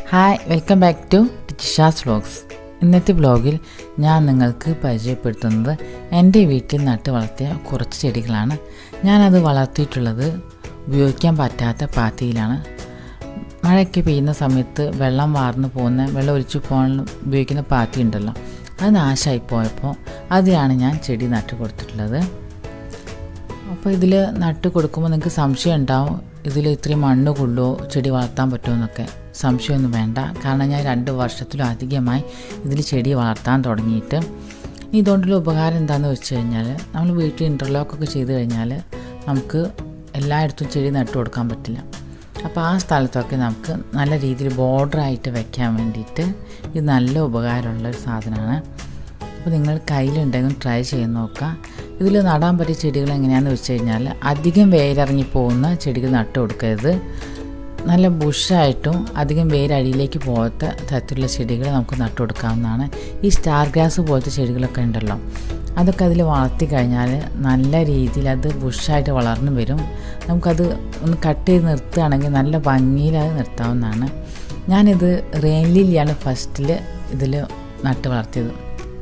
hi welcome back to Tisha's vlogs ഇന്നത്തെ വ്ലോഗിൽ ഞാൻ നിങ്ങൾക്ക് പരിചയപ്പെടുത്തുന്നത് എൻ്റെ വീട്ടിൽ നട്ട് വളർത്തിയ കുറച്ച് ചെടികളാണ് ഞാനത് വളർത്തിയിട്ടുള്ളത് ഉപയോഗിക്കാൻ പറ്റാത്ത പാത്തിയിലാണ് മഴയൊക്കെ പെയ്യുന്ന സമയത്ത് വെള്ളം വാർന്നു പോകുന്ന വെള്ളം ഒലിച്ചു പോകാൻ ഉപയോഗിക്കുന്ന പാത്തി ഉണ്ടല്ലോ അത് നാശമായി പോയപ്പോൾ അതിലാണ് ഞാൻ ചെടി നട്ട് കൊടുത്തിട്ടുള്ളത് അപ്പോൾ ഇതിൽ നട്ട് കൊടുക്കുമ്പോൾ നിങ്ങൾക്ക് സംശയം ഉണ്ടാവും ഇതിൽ ഇത്രയും മണ്ണ് കൊള്ളുമോ ചെടി വളർത്താൻ പറ്റുമോ എന്നൊക്കെ സംശയമൊന്നും വേണ്ട കാരണം ഞാൻ രണ്ട് വർഷത്തിലും അധികമായി ഇതിൽ ചെടി വളർത്താൻ തുടങ്ങിയിട്ട് ഇതുകൊണ്ടുള്ള ഉപകാരം എന്താണെന്ന് വെച്ച് കഴിഞ്ഞാൽ നമ്മൾ വീട്ടിൽ ഇൻ്റർലോക്കൊക്കെ ചെയ്ത് കഴിഞ്ഞാൽ നമുക്ക് എല്ലായിടത്തും ചെടി നട്ട് കൊടുക്കാൻ പറ്റില്ല അപ്പോൾ ആ സ്ഥലത്തൊക്കെ നമുക്ക് നല്ല രീതിയിൽ ബോർഡറായിട്ട് വെക്കാൻ വേണ്ടിയിട്ട് ഇത് നല്ല ഉപകാരമുള്ള ഒരു സാധനമാണ് അപ്പോൾ നിങ്ങൾ കയ്യിലുണ്ടെങ്കിൽ ട്രൈ ചെയ്ത് നോക്കാം ഇതിൽ നടാൻ പറ്റിയ ചെടികൾ എങ്ങനെയാണെന്ന് വെച്ച് കഴിഞ്ഞാൽ അധികം വേരിറങ്ങി പോകുന്ന ചെടികൾ നട്ട് കൊടുക്കരുത് നല്ല ബുഷായിട്ടും അധികം വേരടിയിലേക്ക് പോകാത്ത തരത്തിലുള്ള ചെടികൾ നമുക്ക് നട്ടു കൊടുക്കാവുന്നതാണ് ഈ സ്റ്റാർ ഗ്രാസ് പോലത്തെ ചെടികളൊക്കെ ഉണ്ടല്ലോ അതൊക്കെ അതിൽ വളർത്തി കഴിഞ്ഞാൽ നല്ല രീതിയിൽ അത് ബുഷായിട്ട് വളർന്നു വരും നമുക്കത് ഒന്ന് കട്ട് ചെയ്ത് നിർത്തുകയാണെങ്കിൽ നല്ല ഭംഗിയിൽ അത് നിർത്താവുന്നതാണ് ഞാനിത് റെയിൻ ലില്ലിയാണ് ഫസ്റ്റിൽ ഇതിൽ നട്ട് വളർത്തിയത്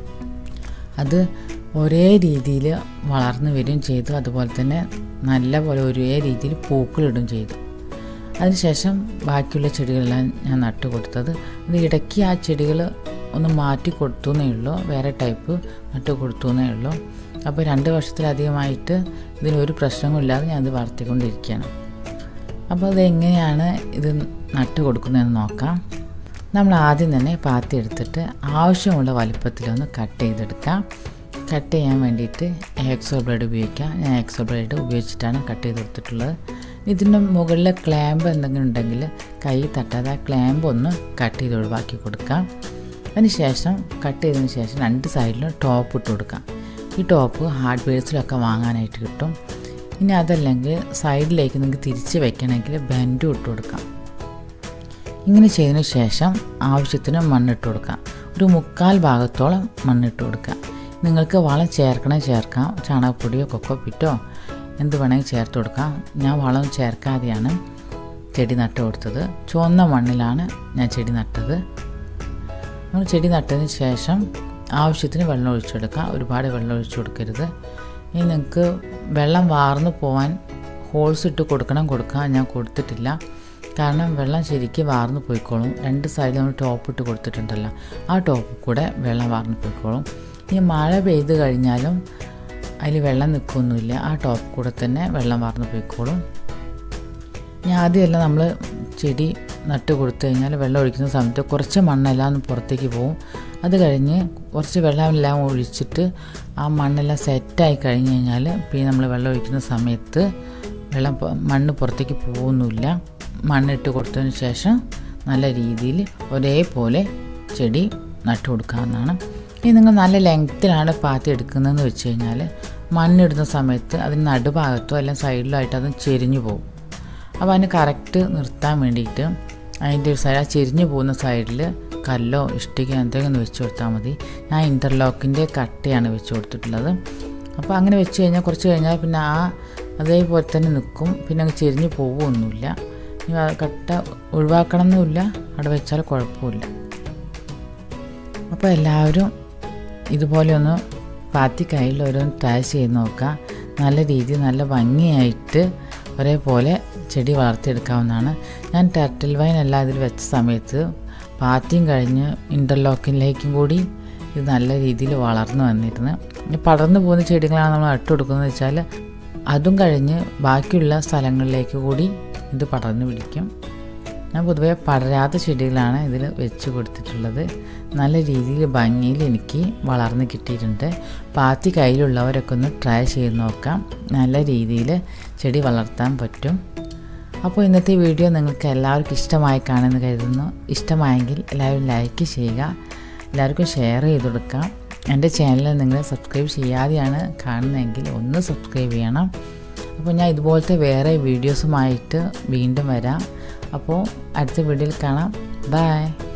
അത് ഒരേ രീതിയിൽ വളർന്നു വരികയും ചെയ്തു അതുപോലെ തന്നെ നല്ല പോലെ ഒരേ രീതിയിൽ പൂക്കളിടും ചെയ്തു അതിനുശേഷം ബാക്കിയുള്ള ചെടികളെല്ലാം ഞാൻ നട്ടു കൊടുത്തത് അത് ഇടയ്ക്ക് ആ ചെടികൾ ഒന്ന് മാറ്റി കൊടുത്തു എന്നേ ഉള്ളൂ വേറെ ടൈപ്പ് നട്ട് കൊടുത്തു എന്നേ ഉള്ളൂ അപ്പോൾ രണ്ട് വർഷത്തിലധികമായിട്ട് ഇതിനൊരു പ്രശ്നങ്ങളില്ലാതെ ഞാൻ ഇത് വളർത്തിക്കൊണ്ടിരിക്കുകയാണ് അപ്പോൾ അത് എങ്ങനെയാണ് ഇത് നട്ട് കൊടുക്കുന്നതെന്ന് നോക്കാം നമ്മൾ ആദ്യം തന്നെ പാത്തി എടുത്തിട്ട് ആവശ്യമുള്ള വലിപ്പത്തിലൊന്ന് കട്ട് ചെയ്തെടുക്കാം കട്ട് ചെയ്യാൻ വേണ്ടിയിട്ട് എക്സോ ബ്ലേഡ് ഉപയോഗിക്കാം ഞാൻ എക്സോ ബ്ലേഡ് ഉപയോഗിച്ചിട്ടാണ് കട്ട് ചെയ്തെടുത്തിട്ടുള്ളത് ഇതിൻ്റെ മുകളിലെ ക്ലാമ്പ് എന്തെങ്കിലും ഉണ്ടെങ്കിൽ കൈ തട്ടാതെ ആ ക്ലാമ്പ് ഒന്ന് കട്ട് ചെയ്ത് ഒഴിവാക്കി കൊടുക്കാം അതിന് ശേഷം കട്ട് ചെയ്തതിന് ശേഷം രണ്ട് സൈഡിലും ടോപ്പ് ഇട്ട് കൊടുക്കാം ഈ ടോപ്പ് ഹാർഡ് വെയർസിലൊക്കെ വാങ്ങാനായിട്ട് കിട്ടും ഇനി അതല്ലെങ്കിൽ സൈഡിലേക്ക് നിങ്ങൾക്ക് തിരിച്ച് വെക്കണമെങ്കിൽ ബെൻഡും ഇട്ട് കൊടുക്കാം ഇങ്ങനെ ചെയ്തതിന് ശേഷം ആവശ്യത്തിന് മണ്ണിട്ട് കൊടുക്കാം ഒരു മുക്കാൽ ഭാഗത്തോളം മണ്ണിട്ട് കൊടുക്കാം നിങ്ങൾക്ക് വളം ചേർക്കണേ ചേർക്കാം ചാണകപ്പൊടിയോ കൊക്കോപ്പിറ്റോ എന്ത് വേണമെങ്കിൽ ചേർത്ത് കൊടുക്കാം ഞാൻ വളം ചേർക്കാതെയാണ് ചെടി നട്ട് കൊടുത്തത് ചുവന്ന മണ്ണിലാണ് ഞാൻ ചെടി നട്ടത് നമ്മൾ ചെടി നട്ടതിന് ശേഷം ആവശ്യത്തിന് വെള്ളം ഒഴിച്ചെടുക്കാം ഒരുപാട് വെള്ളം ഒഴിച്ചു കൊടുക്കരുത് ഇനി നിങ്ങൾക്ക് വെള്ളം വാർന്നു പോകാൻ ഹോൾസ് ഇട്ട് കൊടുക്കണം കൊടുക്കാൻ ഞാൻ കൊടുത്തിട്ടില്ല കാരണം വെള്ളം ശരിക്കും വാർന്നു പോയിക്കോളും രണ്ട് സൈഡിൽ നമ്മൾ ടോപ്പ് ഇട്ട് കൊടുത്തിട്ടുണ്ടല്ലോ ആ ടോപ്പ് കൂടെ വെള്ളം വാർന്നു പോയിക്കോളും ഇനി മഴ പെയ്ത് കഴിഞ്ഞാലും അതിൽ വെള്ളം നിൽക്കൊന്നുമില്ല ആ ടോപ്പ് കൂടെ തന്നെ വെള്ളം വാർന്നു പോയിക്കോളും ഇനി ആദ്യമല്ല നമ്മൾ ചെടി നട്ട് കൊടുത്തു കഴിഞ്ഞാൽ വെള്ളം ഒഴിക്കുന്ന സമയത്ത് കുറച്ച് മണ്ണെല്ലാം ഒന്ന് പുറത്തേക്ക് പോകും അത് കഴിഞ്ഞ് കുറച്ച് വെള്ളമെല്ലാം ഒഴിച്ചിട്ട് ആ മണ്ണെല്ലാം സെറ്റായി കഴിഞ്ഞ് കഴിഞ്ഞാൽ പിന്നെ നമ്മൾ വെള്ളം ഒഴിക്കുന്ന സമയത്ത് വെള്ളം മണ്ണ് പുറത്തേക്ക് പോകുന്നില്ല മണ്ണിട്ട് കൊടുത്തതിന് ശേഷം നല്ല രീതിയിൽ ഒരേപോലെ ചെടി നട്ടു കൊടുക്കാവുന്നതാണ് ഇനി നിങ്ങൾ നല്ല ലെങ്ത്തിലാണ് പാത്തി എടുക്കുന്നതെന്ന് വെച്ച് കഴിഞ്ഞാൽ മണ്ണിടുന്ന സമയത്ത് അതിന് നടുഭാഗത്തോ അല്ലെങ്കിൽ സൈഡിലോ ആയിട്ട് അത് ചെരിഞ്ഞു പോകും അപ്പോൾ അതിന് കറക്റ്റ് നിർത്താൻ വേണ്ടിയിട്ട് അതിൻ്റെ ഒരു സൈഡ് ആ ചെരിഞ്ഞു പോകുന്ന സൈഡിൽ കല്ലോ ഇഷ്ടിക എന്തെങ്കിലും ഒന്ന് വെച്ച് കൊടുത്താൽ മതി ഞാൻ ഇൻ്റർലോക്കിൻ്റെ കട്ടയാണ് വെച്ച് കൊടുത്തിട്ടുള്ളത് അപ്പോൾ അങ്ങനെ വെച്ച് കഴിഞ്ഞാൽ കുറച്ച് കഴിഞ്ഞാൽ പിന്നെ ആ അതേപോലെ തന്നെ നിൽക്കും പിന്നെ അങ്ങ് ചെരിഞ്ഞു പോവുമൊന്നുമില്ല കട്ട ഒഴിവാക്കണമെന്നുമില്ല അവിടെ വെച്ചാൽ കുഴപ്പമില്ല അപ്പോൾ എല്ലാവരും ഇതുപോലെ ഒന്ന് പാത്തി കയ്യിൽ ഓരോന്ന് ട്രൈ ചെയ്ത് നോക്കുക നല്ല രീതിയിൽ നല്ല ഭംഗിയായിട്ട് ഒരേപോലെ ചെടി വളർത്തിയെടുക്കാവുന്നതാണ് ഞാൻ ടെർട്ടിൽ വൈൻ എല്ലാം ഇതിൽ വെച്ച സമയത്ത് പാത്തിയും കഴിഞ്ഞ് ഇൻ്റർലോക്കിലേക്കും കൂടി ഇത് നല്ല രീതിയിൽ വളർന്നു വന്നിരുന്നു പടർന്നു പോകുന്ന ചെടികളാണ് നമ്മൾ നട്ടു കൊടുക്കുന്നത് വെച്ചാൽ അതും കഴിഞ്ഞ് ബാക്കിയുള്ള സ്ഥലങ്ങളിലേക്ക് കൂടി ഇത് പടർന്നു പിടിക്കും ഞാൻ പൊതുവേ പടരാത്ത ചെടികളാണ് ഇതിൽ വെച്ച് കൊടുത്തിട്ടുള്ളത് നല്ല രീതിയിൽ ഭംഗിയിൽ എനിക്ക് വളർന്ന് കിട്ടിയിട്ടുണ്ട് പാത്തി കയ്യിലുള്ളവരൊക്കെ ഒന്ന് ട്രൈ ചെയ്ത് നോക്കാം നല്ല രീതിയിൽ ചെടി വളർത്താൻ പറ്റും അപ്പോൾ ഇന്നത്തെ വീഡിയോ നിങ്ങൾക്ക് എല്ലാവർക്കും ഇഷ്ടമായി കാണുമെന്ന് കരുതുന്നു ഇഷ്ടമായെങ്കിൽ എല്ലാവരും ലൈക്ക് ചെയ്യുക എല്ലാവർക്കും ഷെയർ ചെയ്ത് കൊടുക്കാം എൻ്റെ ചാനൽ നിങ്ങൾ സബ്സ്ക്രൈബ് ചെയ്യാതെയാണ് കാണുന്നതെങ്കിൽ ഒന്ന് സബ്സ്ക്രൈബ് ചെയ്യണം അപ്പോൾ ഞാൻ ഇതുപോലത്തെ വേറെ വീഡിയോസുമായിട്ട് വീണ്ടും വരാം അപ്പോൾ അടുത്ത വീഡിയോയിൽ കാണാം ബൈ